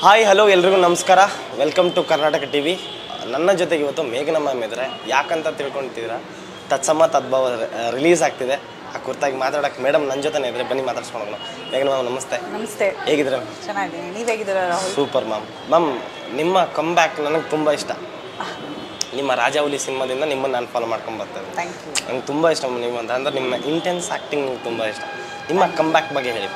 Hi hello ಎಲ್ರಿಗೂ ನಮಸ್ಕಾರ welcome to Karnataka T V ನನ್ನ ಜೊತೆಗೆ ಇವತ್ತು ಮೇಘನ ಮ್ಯಾಮ್ ಇದ್ದಾರೆ ಯಾಕಂತ ತಿಳ್ಕೊಂತೀರಾ ತತ್ಸಮ ತದ್ಭವ ರಿಲೀಸ್ ಆಗ್ತಿದೆ ಆ ಕುರಿತಾಗಿ ಮಾತಾಡೋಕೆ ಮೇಡಮ್ ನನ್ನ ಜೊತೆನೇ ಇದ್ರೆ ಬನ್ನಿ ಮಾತಾಡ್ಸ್ಕೊಂಡು ಮೇಘನ ಮ್ಯಾಮ್ ನಮಸ್ತೆ ನಮಸ್ತೆ ಹೇಗಿದ್ರೆ ಚೆನ್ನಾಗಿದ್ದೀನಿ ನೀವು ಹೇಗಿದ್ದೀರಾ ರಾಹುಲ್ ಸೂಪರ್ ಮ್ಯಾಮ್ ಮ್ಯಾಮ್ ನಿಮ್ಮ ಕಮ್ ಬ್ಯಾಕ್ ನನಗೆ ತುಂಬ ಇಷ್ಟ ನಿಮ್ಮ ರಾಜಾವಲಿ ಸಿನಿಮಾದಿಂದ ನಿಮ್ಮನ್ನು ನಾನು ಫಾಲೋ ಮಾಡ್ಕೊಂಡು ಬರ್ತೇನೆ ಥ್ಯಾಂಕ್ ಯು ನಂಗೆ ತುಂಬ ಇಷ್ಟ ನೀವು ಅಂತ ಅಂದ್ರೆ ನಿಮ್ಮ ಇಂಟೆನ್ಸ್ ಆ್ಯಕ್ಟಿಂಗ್ ನಂಗೆ ತುಂಬ ಇಷ್ಟ ನಿಮ್ಮ ಕಮ್ ಬ್ಯಾಕ್ ಬಗ್ಗೆ ಹೇಳಿ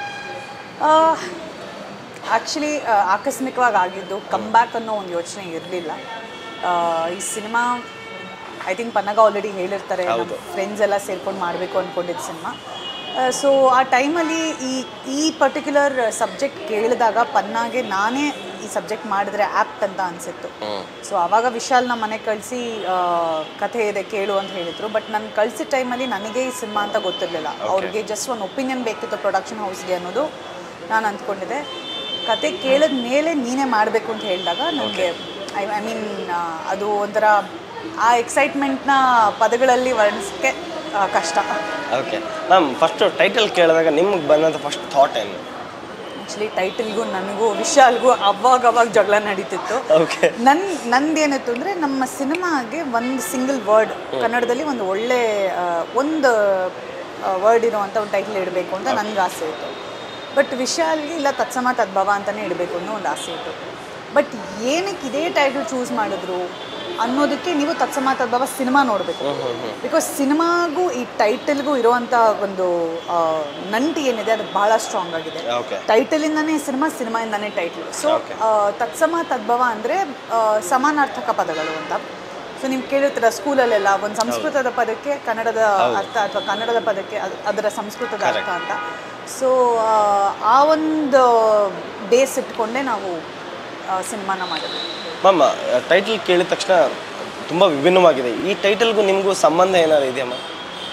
ಆ್ಯಕ್ಚುಲಿ ಆಕಸ್ಮಿಕವಾಗಿ ಆಗಿದ್ದು ಕಮ್ಬ್ಯಾಕ್ ಅನ್ನೋ ಒಂದು ಯೋಚನೆ ಇರಲಿಲ್ಲ ಈ cinema I think Pannaga already ಹೇಳಿರ್ತಾರೆ ಹೌದು. ಫ್ರೆಂಡ್ಸ್ ಎಲ್ಲ ಸೇರ್ಕೊಂಡು ಮಾಡಬೇಕು ಅಂದ್ಕೊಂಡಿದ್ದ ಸಿನಿಮಾ ಸೊ ಆ ಟೈಮಲ್ಲಿ ಈ ಈ ಪರ್ಟಿಕ್ಯುಲರ್ ಸಬ್ಜೆಕ್ಟ್ ಕೇಳಿದಾಗ ಪನ್ನಾಗೆ ನಾನೇ ಈ ಸಬ್ಜೆಕ್ಟ್ ಮಾಡಿದ್ರೆ ಆ್ಯಪ್ಟ್ ಅಂತ ಅನಿಸಿತ್ತು ಸೊ ಆವಾಗ ವಿಶಾಲ್ ನಮ್ಮ ಮನೆಗೆ ಕಳಿಸಿ ಕಥೆ ಇದೆ ಕೇಳು ಅಂತ ಹೇಳಿದ್ರು ಬಟ್ ನಾನು ಕಳಿಸಿದ ಟೈಮಲ್ಲಿ ನನಗೆ ಈ ಸಿನಿಮಾ ಅಂತ ಗೊತ್ತಿರಲಿಲ್ಲ ಅವ್ರಿಗೆ ಜಸ್ಟ್ ಒಂದು ಒಪಿನಿಯನ್ ಬೇಕಿತ್ತು ಪ್ರೊಡಕ್ಷನ್ ಹೌಸ್ಗೆ ಅನ್ನೋದು ನಾನು ಅಂದ್ಕೊಂಡಿದ್ದೆ ಕತೆ ಕೇಳಿದ ಮೇಲೆ ನೀನೇ ಮಾಡಬೇಕು ಅಂತ ಹೇಳಿದಾಗ ನನಗೆ ಐ ಐ ಮೀನ್ ಅದು ಒಂಥರ ಆ ಎಕ್ಸೈಟ್ಮೆಂಟ್ನ ಪದಗಳಲ್ಲಿ ವರ್ಣಿಸೋಕ್ಕೆ ಕಷ್ಟ ಓಕೆ ಮ್ಯಾಮ್ ಫಸ್ಟು ಟೈಟಲ್ ಕೇಳಿದಾಗ ನಿಮ್ಗೆ ಬಂದಂಥ ಫಸ್ಟ್ ಥಾಟ್ ಏನು ಆ್ಯಕ್ಚುಲಿ ಟೈಟಲ್ಗೂ ನನಗೂ ವಿಶಾಲ್ಗೂ ಅವಾಗ ಅವಾಗ ಜಗಳ ನಡೀತಿತ್ತು ಓಕೆ ನನ್ ನಂದೇನಿತ್ತು ಅಂದರೆ ನಮ್ಮ ಸಿನಿಮಾಗೆ ಒಂದು ಸಿಂಗಲ್ ವರ್ಡ್ ಕನ್ನಡದಲ್ಲಿ ಒಂದು ಒಳ್ಳೆ ಆ, ಒಂದು ವರ್ಡ್ ಇರುವಂಥ ಒಂದು ಟೈಟಲ್ ಇಡಬೇಕು ಅಂತ ನನಗೆ ಆಸೆ ಇತ್ತು ಬಟ್ ವಿಶಾಲ್ಗೆ ಇಲ್ಲ ತತ್ಸಮ ತದ್ಭವ ಅಂತಲೇ ಇಡಬೇಕು ಅನ್ನೋ ಒಂದು ಆಸೆ ಇತ್ತು ಬಟ್ ಏನಕ್ಕೆ ಇದೇ ಟೈಟಲ್ ಚೂಸ್ ಮಾಡಿದ್ರು ಅನ್ನೋದಕ್ಕೆ ನೀವು ತತ್ಸಮ ತದ್ಭವ ಸಿನಿಮಾ ನೋಡಬೇಕು ಬಿಕಾಸ್ ಸಿನಿಮಾಗೂ ಈ ಟೈಟಲ್ಗೂ ಇರುವಂಥ ಒಂದು ಆ, ನಂಟು ಏನಿದೆ ಅದು ಭಾಳ ಸ್ಟ್ರಾಂಗ್ ಆಗಿದೆ ಓಕೆ ಟೈಟಲಿಂದನೇ ಸಿನಿಮಾ ಸಿನಿಮಾಯಿಂದನೇ ಟೈಟ್ಲು ಸೊ ತತ್ಸಮ ತದ್ಭವ ಅಂದರೆ ಸಮಾನಾರ್ಥಕ ಪದಗಳು ಅಂತ ಸೊ ನೀವು ಕೇಳಿರ್ತೀರ ಸ್ಕೂಲಲ್ಲೆಲ್ಲ ಒಂದು ಸಂಸ್ಕೃತದ ಪದಕ್ಕೆ ಕನ್ನಡದ ಅರ್ಥ ಅಥವಾ ಕನ್ನಡದ ಪದಕ್ಕೆ ಅದ್- ಅದರ ಸಂಸ್ಕೃತದ ಅರ್ಥ ಅಂತ ಸೊ ಆ ಒಂದು ಬೇಸ್ ಇಟ್ಕೊಂಡೇ ನಾವು ಸಿನಿಮಾನ ಮಾಡಿದ್ವಿ ಮ್ಯಾಮ್ ಟೈಟಲ್ ಕೇಳಿದ ತಕ್ಷಣ ತುಂಬ ವಿಭಿನ್ನವಾಗಿದೆ ಈ ಟೈಟಲ್ಗೂ ನಿಮಗೂ ಸಂಬಂಧ ಏನಾದ್ರು ಇದೆಯಾ ಮ್ಯಾಮ್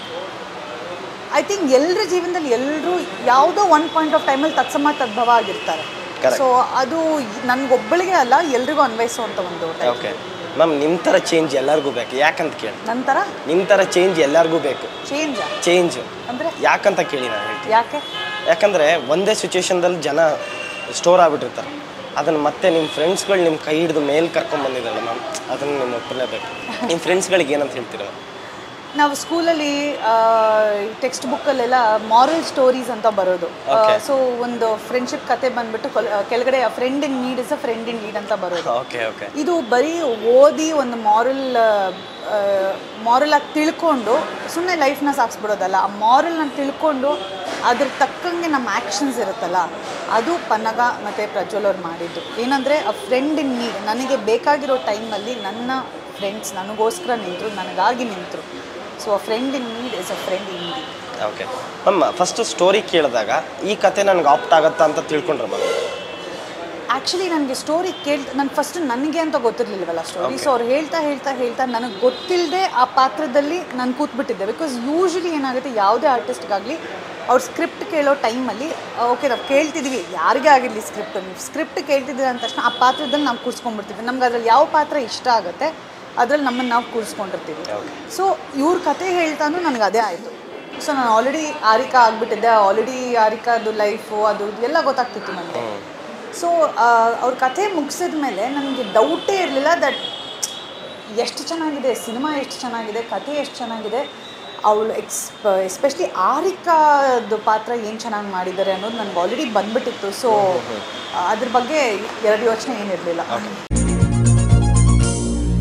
ಐ ಥಿಂಕ್ ಎಲ್ಲರ ಜೀವನದಲ್ಲಿ ಎಲ್ಲರೂ ಯಾವುದೋ ಒನ್ ಪಾಯಿಂಟ್ ಆಫ್ ಟೈಮಲ್ಲಿ ತತ್ಸಮ ತದ್ಭವ ಆಗಿರ್ತಾರೆ Correct. ಸೊ ಅದು ನನಗೊಬ್ಬಳಿಗೆ ಅಲ್ಲ ಎಲ್ರಿಗೂ ಅನ್ವಯಿಸುವಂಥ ಒಂದು title. ಓಕೆ ಮ್ಯಾಮ್ ನಿಮ್ಮ ಥರ ಚೇಂಜ್ ಎಲ್ಲರಿಗೂ ಬೇಕು ಯಾಕಂತ ಕೇಳಿ ನಂತರ ನಿಮ್ಮ ಥರ ಚೇಂಜ್ ಎಲ್ಲರಿಗೂ ಬೇಕು ಚೇಂಜ್ ಚೇಂಜ್ ಅಂದರೆ ಯಾಕಂತ ಕೇಳಿ ನಾನು ಹೇಳ್ತೀನಿ ಯಾಕೆ ಯಾಕಂದರೆ ಒಂದೇ ಸಿಚುವೇಶನ್ದಲ್ಲಿ ಜನ ಸ್ಟೋರ್ ಆಗ್ಬಿಟ್ಟಿರ್ತಾರೆ ಅದನ್ನು ಮತ್ತೆ ನಿಮ್ಮ ಫ್ರೆಂಡ್ಸ್ಗಳು ನಿಮ್ಮ ಕೈ ಹಿಡಿದು ಮೇಲೆ ಕರ್ಕೊಂಡು ಬಂದಿದ್ದಾರಲ್ಲ ಮ್ಯಾಮ್ ಅದನ್ನು ನಿಮ್ಮ ಒಪ್ಪಲೇಬೇಕು ನಿಮ್ಮ ಫ್ರೆಂಡ್ಸ್ಗಳಿಗೆ ಏನಂತ ಹೇಳ್ತೀರ ನಾವು ಸ್ಕೂಲಲ್ಲಿ ಟೆಕ್ಸ್ಟ್ ಬುಕ್ಕಲ್ಲೆಲ್ಲ ಮಾರಲ್ ಸ್ಟೋರೀಸ್ ಅಂತ ಬರೋದು Okay. ಸೊ ಒಂದು ಫ್ರೆಂಡ್ಶಿಪ್ ಕತೆ ಬಂದ್ಬಿಟ್ಟು ಕೊಲ್- ಆ, ಕೆಳಗಡೆ friend in need is a friend in lead ಅಂತ ಬರೋದು ಓಕೆ ಓಕೆ ಇದು ಬರೀ ಓದಿ ಒಂದು ಮಾರಲ್ ಮಾರಲ್ ಆಗಿ ತಿಳ್ಕೊಂಡು ಸುಮ್ಮನೆ ಲೈಫ್ನ ಸಾಗಿಸ್ಬಿಡೋದಲ್ಲ ಆ ಮಾರಲ್ನ ತಿಳ್ಕೊಂಡು ಅದ್ರ ತಕ್ಕಂಗೆ ನಮ್ಮ ಆ್ಯಕ್ಷನ್ಸ್ ಇರುತ್ತಲ್ಲ ಅದು ಪನ್ನಗ ಮತ್ತು ಪ್ರಜ್ವಲ್ ಅವ್ರು ಮಾಡಿದ್ದು ಏನಂದರೆ ಆ ಫ್ರೆಂಡ್ ಇನ್ ನೀಡ್ ನನಗೆ ಬೇಕಾಗಿರೋ ಟೈಮಲ್ಲಿ ನನ್ನ ಫ್ರೆಂಡ್ಸ್ ನನಗೋಸ್ಕರ ನಿಂತರು ನನಗಾಗಿ ನಿಂತರು so a friend in need is a friend in need okay ma'am first story ಕೇಳಿದಾಗ ಈ ಕತೆ ನನಗೆ ಆಪ್ಟ್ ಆಗತ್ತಾ ಅಂತ ತಿಳ್ಕೊಂಡ್ರೆ ಮ್ಯಾಮ್ ಆ್ಯಕ್ಚುಲಿ ನನಗೆ ಸ್ಟೋರಿ ಕೇಳ್ ನಾನು ಫಸ್ಟ್ ನನಗೆ ಅಂತ ಗೊತ್ತಿರಲಿಲ್ವಲ್ಲ ಸ್ಟೋರಿ ಸೊ ಅವ್ರು ಹೇಳ್ತಾ ಹೇಳ್ತಾ ಹೇಳ್ತಾ ನನಗೆ ಗೊತ್ತಿಲ್ಲದೆ ಆ ಪಾತ್ರದಲ್ಲಿ ನಾನು ಕೂತ್ಬಿಟ್ಟಿದ್ದೆ ಬಿಕಾಸ್ ಯೂಶ್ವಲಿ ಏನಾಗುತ್ತೆ ಯಾವುದೇ ಆರ್ಟಿಸ್ಟ್ಗಾಗಲಿ ಅವ್ರ ಸ್ಕ್ರಿಪ್ಟ್ ಕೇಳೋ ಟೈಮಲ್ಲಿ ಓಕೆ ನಾವು ಕೇಳ್ತಿದ್ವಿ ಯಾರಿಗೇ ಆಗಿರಲಿ ಸ್ಕ್ರಿಪ್ಟ್ ನೀವು ಸ್ಕ್ರಿಪ್ಟ್ ಕೇಳ್ತಿದ್ದೀರ ಅಂದ ತಕ್ಷಣ ಆ ಪಾತ್ರದಲ್ಲಿ ನಾವು ಕೂರಿಸ್ಕೊಂಡ್ಬಿಡ್ತೀವಿ ನಮ್ಗೆ ಅದ್ರಲ್ಲಿ ಯಾವ ಪಾತ್ರ ಇಷ್ಟ ಆಗುತ್ತೆ ಅದ್ರಲ್ಲಿ ನಮ್ಮನ್ನು ನಾವು ಕೂರಿಸ್ಕೊಂಡಿರ್ತೀವಿ ಸೊ ಇವ್ರ ಕತೆ ಹೇಳ್ತಾನು ನನಗೆ ಅದೇ ಆಯಿತು ಸೊ ನಾನು ಆಲ್ರೆಡಿ ಆರಿಕಾ ಆಗಿಬಿಟ್ಟಿದ್ದೆ ಆಲ್ರೆಡಿ ಆರಿಕಾದು ಲೈಫು ಅದು ಇದು ಎಲ್ಲ ಗೊತ್ತಾಗ್ತಿತ್ತು ನನಗೆ ಸೊ ಅವ್ರ ಕಥೆ ಮುಗಿಸಿದ ಮೇಲೆ ನನಗೆ ಡೌಟೇ ಇರಲಿಲ್ಲ ದಟ್ ಎಷ್ಟು ಚೆನ್ನಾಗಿದೆ ಸಿನಿಮಾ ಎಷ್ಟು ಚೆನ್ನಾಗಿದೆ ಕಥೆ ಎಷ್ಟು ಚೆನ್ನಾಗಿದೆ ಅವಳು ಎಕ್ಸ್ ಎಸ್ಪೆಷಲಿ ಆರಿಕಾದು ಪಾತ್ರ ಏನು ಚೆನ್ನಾಗಿ ಮಾಡಿದ್ದಾರೆ ಅನ್ನೋದು ನನಗೆ ಆಲ್ರೆಡಿ ಬಂದ್ಬಿಟ್ಟಿತ್ತು ಸೊ ಅದ್ರ ಬಗ್ಗೆ ಎರಡು ಯೋಚನೆ ಏನಿರಲಿಲ್ಲ